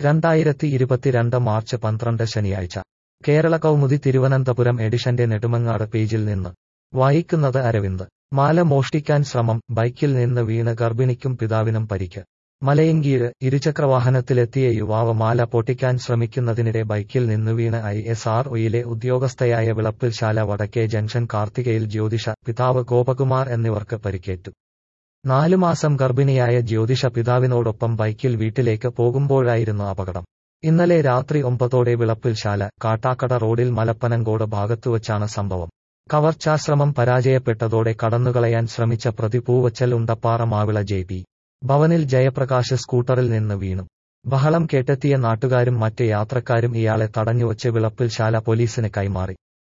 രണ്ടായിരത്തി ഇരുപത്തിരണ്ട് മാർച്ച് പന്ത്രണ്ട് ശനിയാഴ്ച കേരള കൗമുദി തിരുവനന്തപുരം എഡിഷന്റെ നെടുമങ്ങാട് പേജിൽ നിന്ന് വായിക്കുന്നത് അരവിന്ദ് മാല മോഷ്ടിക്കാൻ ശ്രമം ബൈക്കിൽ നിന്ന് വീണ് ഗർഭിണിക്കും പിതാവിനും പരിക്ക് മലയങ്കീഴ് ഇരുചക്രവാഹനത്തിലെത്തിയ യുവാവ് മാല പൊട്ടിക്കാൻ ശ്രമിക്കുന്നതിനിടെ ബൈക്കിൽ നിന്ന് വീണ് ഐ എസ് ആർ ഒയിലെ ഉദ്യോഗസ്ഥയായ വിളപ്പിൽശാല വടക്കേ ജംഗ്ഷൻ കാർത്തികയിൽ ജ്യോതിഷ പിതാവ് ഗോപകുമാർ എന്നിവർക്ക് പരിക്കേറ്റു നാലു മാസം ഗർഭിണിയായ ജ്യോതിഷ പിതാവിനോടൊപ്പം ബൈക്കിൽ വീട്ടിലേക്ക് പോകുമ്പോഴായിരുന്നു അപകടം ഇന്നലെ രാത്രി ഒമ്പതോടെ വിളപ്പിൽശാല കാട്ടാക്കട റോഡിൽ മലപ്പനങ്കോട് ഭാഗത്തുവച്ചാണ് സംഭവം കവർച്ചാശ്രമം പരാജയപ്പെട്ടതോടെ കടന്നുകളയാൻ ശ്രമിച്ച പ്രതി പൂവച്ചൽ ഉണ്ടപ്പാറ മാവിള ജെ പി ഭവനിൽ ജയപ്രകാശ് സ്കൂട്ടറിൽ നിന്ന് വീണു ബഹളം കേട്ടെത്തിയ നാട്ടുകാരും മറ്റ് യാത്രക്കാരും ഇയാളെ തടഞ്ഞുവച്ച് വിളപ്പിൽശാല പോലീസിന് കൈമാറി